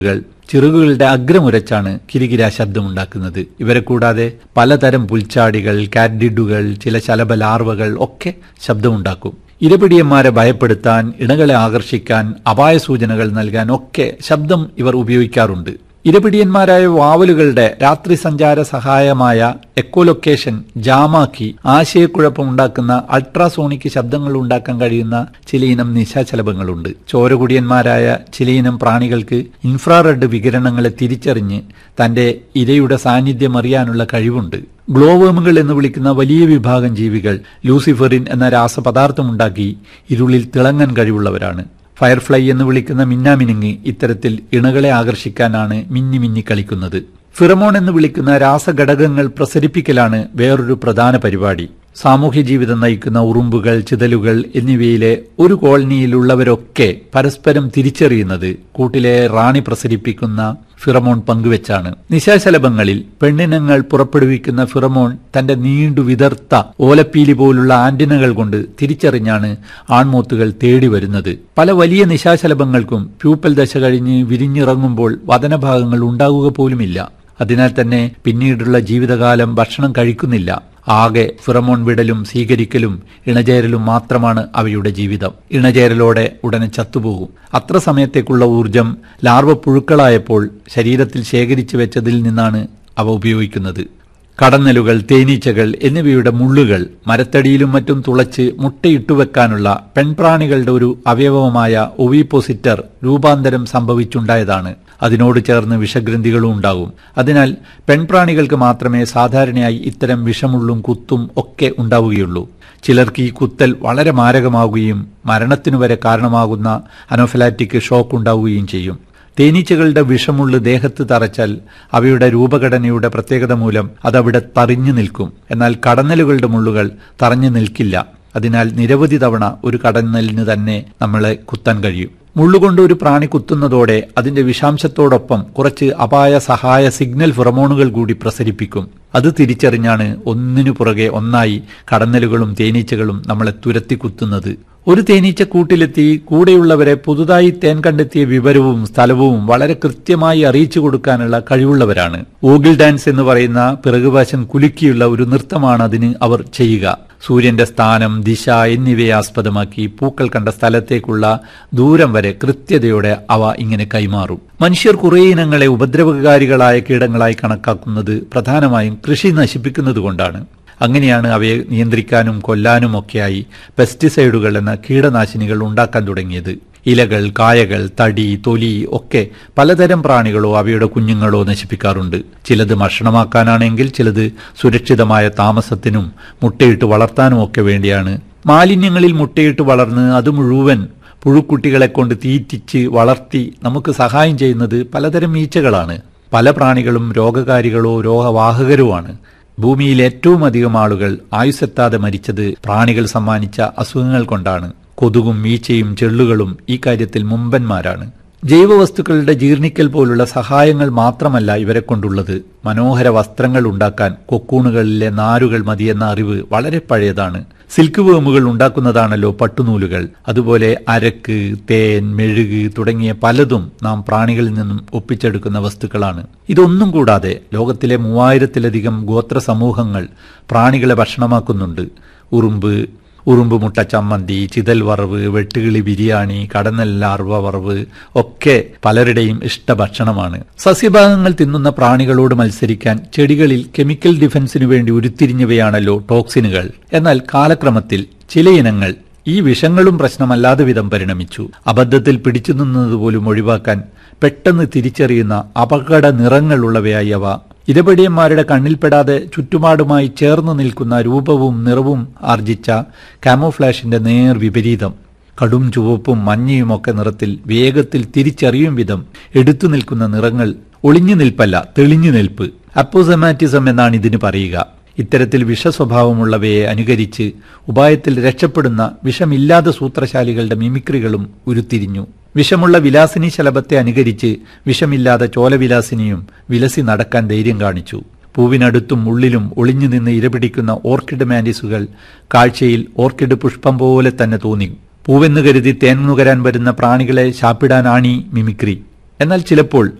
കൾ ചിറകുകളുടെ അഗ്രമുരച്ചാണ് കിരികിര ശബ്ദമുണ്ടാക്കുന്നത് ഇവരെ കൂടാതെ പലതരം പുൽച്ചാടികൾ കാറ്റിഡുകൾ ചില ശലഭ ലാർവകൾ ഒക്കെ ശബ്ദമുണ്ടാക്കും ഇരപിടിയന്മാരെ ഭയപ്പെടുത്താൻ ഇണകളെ ആകർഷിക്കാൻ അപായ സൂചനകൾ നൽകാൻ ഒക്കെ ശബ്ദം ഇവർ ഉപയോഗിക്കാറുണ്ട് ഇരപിടിയന്മാരായ വാവലുകളുടെ രാത്രി സഞ്ചാര സഹായമായ എക്കോലൊക്കേഷൻ ജാമാക്കി ആശയക്കുഴപ്പമുണ്ടാക്കുന്ന അൾട്രാസോണിക് ശബ്ദങ്ങൾ ഉണ്ടാക്കാൻ കഴിയുന്ന ചിലയിനം നിശാചലഭങ്ങളുണ്ട് ചോരകുടിയന്മാരായ ചിലയിനം പ്രാണികൾക്ക് ഇൻഫ്രാറെഡ് വികിരണങ്ങളെ തിരിച്ചറിഞ്ഞ് തന്റെ ഇരയുടെ സാന്നിധ്യം അറിയാനുള്ള കഴിവുണ്ട് ഗ്ലോവേമുകൾ എന്ന് വിളിക്കുന്ന വലിയ വിഭാഗം ജീവികൾ ലൂസിഫറിൻ എന്ന രാസപദാർത്ഥമുണ്ടാക്കി ഇരുളിൽ തിളങ്ങാൻ കഴിവുള്ളവരാണ് ഫയർഫ്ലൈ എന്ന് വിളിക്കുന്ന മിന്നാമിനുങ്ങ് ഇത്തരത്തിൽ ഇണകളെ ആകർഷിക്കാനാണ് മിന്നി മിന്നി കളിക്കുന്നത് ഫിറമോൺ എന്ന് വിളിക്കുന്ന രാസഘടകങ്ങൾ പ്രസരിപ്പിക്കലാണ് വേറൊരു പ്രധാന പരിപാടി സാമൂഹ്യ ജീവിതം നയിക്കുന്ന ഉറുമ്പുകൾ ചിതലുകൾ എന്നിവയിലെ ഒരു കോളനിയിലുള്ളവരൊക്കെ പരസ്പരം തിരിച്ചറിയുന്നത് കൂട്ടിലെ റാണി പ്രസരിപ്പിക്കുന്ന ഫിറമോൺ പങ്കുവെച്ചാണ് നിശാശലഭങ്ങളിൽ പെണ്ണിനങ്ങൾ പുറപ്പെടുവിക്കുന്ന ഫിറമോൺ തന്റെ നീണ്ടു വിതർത്ത ഓലപ്പീലി പോലുള്ള ആന്റിനകൾ കൊണ്ട് തിരിച്ചറിഞ്ഞാണ് ആൺമൂത്തുകൾ തേടി വരുന്നത് പല വലിയ നിശാശലഭങ്ങൾക്കും പ്യൂപ്പൽ ദശ കഴിഞ്ഞ് വിരിഞ്ഞിറങ്ങുമ്പോൾ വതനഭാഗങ്ങൾ ഉണ്ടാകുക പോലുമില്ല അതിനാൽ തന്നെ പിന്നീടുള്ള ജീവിതകാലം ഭക്ഷണം കഴിക്കുന്നില്ല ആകെ ഫിറമോൺ വിടലും സ്വീകരിക്കലും ഇണചേരലും മാത്രമാണ് അവയുടെ ജീവിതം ഇണചേരലോടെ ഉടനെ ചത്തുപോകും അത്ര സമയത്തേക്കുള്ള ഊർജം ലാർവ പുഴുക്കളായപ്പോൾ ശരീരത്തിൽ ശേഖരിച്ചു വെച്ചതിൽ നിന്നാണ് അവ ഉപയോഗിക്കുന്നത് കടന്നലുകൾ തേനീച്ചകൾ എന്നിവയുടെ മുള്ളുകൾ മരത്തടിയിലും മറ്റും തുളച്ച് മുട്ടയിട്ടു വെക്കാനുള്ള പെൺപ്രാണികളുടെ ഒരു അവയവമായ ഒവിപ്പോസിറ്റർ രൂപാന്തരം സംഭവിച്ചുണ്ടായതാണ് അതിനോട് ചേർന്ന് വിഷഗ്രന്ഥികളും ഉണ്ടാകും അതിനാൽ പെൺപ്രാണികൾക്ക് മാത്രമേ സാധാരണയായി ഇത്തരം വിഷമുള്ളും കുത്തും ഒക്കെ ഉണ്ടാവുകയുള്ളൂ ചിലർക്ക് ഈ കുത്തൽ വളരെ മാരകമാവുകയും മരണത്തിനു വരെ കാരണമാകുന്ന അനോഫലാറ്റിക് ഷോക്ക് ഉണ്ടാവുകയും ചെയ്യും തേനീച്ചകളുടെ വിഷമുള്ള് ദേഹത്ത് തറച്ചാൽ അവയുടെ രൂപഘടനയുടെ പ്രത്യേകത മൂലം അതവിടെ തറിഞ്ഞു നിൽക്കും എന്നാൽ കടന്നലുകളുടെ മുള്ളുകൾ തറഞ്ഞു നിൽക്കില്ല അതിനാൽ നിരവധി തവണ ഒരു കടന്നലിന് തന്നെ നമ്മളെ കുത്താൻ കഴിയും മുള്ളുകൊണ്ട് ഒരു പ്രാണി കുത്തുന്നതോടെ അതിന്റെ വിഷാംശത്തോടൊപ്പം കുറച്ച് അപായ സഹായ സിഗ്നൽ ഫിറമോണുകൾ കൂടി പ്രസരിപ്പിക്കും അത് തിരിച്ചറിഞ്ഞാണ് ഒന്നിനു പുറകെ ഒന്നായി കടന്നലുകളും തേനീച്ചകളും നമ്മളെ തുരത്തി കുത്തുന്നത് ഒരു തേനീച്ച കൂട്ടിലെത്തി കൂടെയുള്ളവരെ പുതുതായി തേൻ കണ്ടെത്തിയ വിവരവും സ്ഥലവും വളരെ കൃത്യമായി അറിയിച്ചു കൊടുക്കാനുള്ള കഴിവുള്ളവരാണ് ഓഗിൾ ഡാൻസ് എന്ന് പറയുന്ന പിറകുവശം കുലുക്കിയുള്ള ഒരു നൃത്തമാണ് അതിന് അവർ ചെയ്യുക സൂര്യന്റെ സ്ഥാനം ദിശ എന്നിവയെ ആസ്പദമാക്കി പൂക്കൾ കണ്ട സ്ഥലത്തേക്കുള്ള ദൂരം വരെ കൃത്യതയോടെ അവ ഇങ്ങനെ കൈമാറും മനുഷ്യർ കുറേ ഇനങ്ങളെ ഉപദ്രവകാരികളായ കീടങ്ങളായി കണക്കാക്കുന്നത് പ്രധാനമായും കൃഷി നശിപ്പിക്കുന്നതുകൊണ്ടാണ് അങ്ങനെയാണ് അവയെ നിയന്ത്രിക്കാനും കൊല്ലാനും ഒക്കെയായി പെസ്റ്റിസൈഡുകൾ എന്ന കീടനാശിനികൾ ഉണ്ടാക്കാൻ തുടങ്ങിയത് ഇലകൾ കായകൾ തടി തൊലി ഒക്കെ പലതരം പ്രാണികളോ അവയുടെ കുഞ്ഞുങ്ങളോ നശിപ്പിക്കാറുണ്ട് ചിലത് ഭക്ഷണമാക്കാനാണെങ്കിൽ ചിലത് സുരക്ഷിതമായ താമസത്തിനും മുട്ടയിട്ട് വളർത്താനും ഒക്കെ വേണ്ടിയാണ് മാലിന്യങ്ങളിൽ മുട്ടയിട്ട് വളർന്ന് അത് മുഴുവൻ പുഴുക്കുട്ടികളെ കൊണ്ട് തീറ്റിച്ച് വളർത്തി നമുക്ക് സഹായം ചെയ്യുന്നത് പലതരം ഈച്ചകളാണ് പല പ്രാണികളും രോഗകാരികളോ രോഗവാഹകരുമാണ് ഭൂമിയിൽ ഏറ്റവും അധികം ആളുകൾ ആയുസ്സെത്താതെ മരിച്ചത് പ്രാണികൾ സമ്മാനിച്ച അസുഖങ്ങൾ കൊണ്ടാണ് കൊതുകും ഈച്ചയും ചെള്ളുകളും ഈ കാര്യത്തിൽ മുമ്പന്മാരാണ് ജൈവവസ്തുക്കളുടെ ജീർണിക്കൽ പോലുള്ള സഹായങ്ങൾ മാത്രമല്ല ഇവരെ കൊണ്ടുള്ളത് മനോഹര വസ്ത്രങ്ങൾ ഉണ്ടാക്കാൻ കൊക്കൂണുകളിലെ നാരുകൾ മതിയെന്ന അറിവ് വളരെ പഴയതാണ് സിൽക്ക് വേമുകൾ ഉണ്ടാക്കുന്നതാണല്ലോ പട്ടുനൂലുകൾ അതുപോലെ അരക്ക് തേൻ മെഴുക് തുടങ്ങിയ പലതും നാം പ്രാണികളിൽ നിന്നും ഒപ്പിച്ചെടുക്കുന്ന വസ്തുക്കളാണ് ഇതൊന്നും കൂടാതെ ലോകത്തിലെ മൂവായിരത്തിലധികം ഗോത്ര സമൂഹങ്ങൾ പ്രാണികളെ ഭക്ഷണമാക്കുന്നുണ്ട് ഉറുമ്പ് ഉറുമ്പ് മുട്ട ചമ്മന്തി ചിതൽ വറവ് വെട്ടുകിളി ബിരിയാണി കടന്നൽ ലാർവ വറവ് ഒക്കെ പലരുടെയും ഇഷ്ടഭക്ഷണമാണ് സസ്യഭാഗങ്ങൾ തിന്നുന്ന പ്രാണികളോട് മത്സരിക്കാൻ ചെടികളിൽ കെമിക്കൽ ഡിഫൻസിനു വേണ്ടി ഉരുത്തിരിഞ്ഞവയാണല്ലോ ടോക്സിനുകൾ എന്നാൽ കാലക്രമത്തിൽ ചില ഇനങ്ങൾ ഈ വിഷങ്ങളും പ്രശ്നമല്ലാതെ വിധം പരിണമിച്ചു അബദ്ധത്തിൽ പിടിച്ചു നിന്നതുപോലും ഒഴിവാക്കാൻ പെട്ടെന്ന് തിരിച്ചറിയുന്ന അപകട നിറങ്ങളുള്ളവയായി അവ ഇരപടിയന്മാരുടെ കണ്ണിൽപ്പെടാതെ ചുറ്റുപാടുമായി ചേർന്നു നിൽക്കുന്ന രൂപവും നിറവും ആർജിച്ച കാമോഫ്ലാഷിന്റെ നേർ വിപരീതം കടും ചുവപ്പും മഞ്ഞയുമൊക്കെ നിറത്തിൽ വേഗത്തിൽ തിരിച്ചറിയും വിധം എടുത്തു നിൽക്കുന്ന നിറങ്ങൾ ഒളിഞ്ഞു നിൽപ്പല്ല തെളിഞ്ഞു നിൽപ്പ് അപ്പോസമാറ്റിസം എന്നാണ് ഇതിന് പറയുക ഇത്തരത്തിൽ വിഷസ്വഭാവമുള്ളവയെ അനുകരിച്ച് ഉപായത്തിൽ രക്ഷപ്പെടുന്ന വിഷമില്ലാത്ത സൂത്രശാലികളുടെ മിമിക്രികളും ഉരുത്തിരിഞ്ഞു വിഷമുള്ള വിലാസിനി ശലഭത്തെ അനുകരിച്ച് വിഷമില്ലാത്ത ചോലവിലാസിനിയും വിലസി നടക്കാൻ ധൈര്യം കാണിച്ചു പൂവിനടുത്തും ഉള്ളിലും ഒളിഞ്ഞു നിന്ന് ഇരപിടിക്കുന്ന ഓർക്കിഡ് മാൻഡിസുകൾ കാഴ്ചയിൽ ഓർക്കിഡ് പുഷ്പം പോലെ തന്നെ തോന്നി പൂവെന്ന് കരുതി തേൻ നുകരാൻ വരുന്ന പ്രാണികളെ ശാപ്പിടാനാണീ മിമിക്രി എന്നാൽ ചിലപ്പോൾ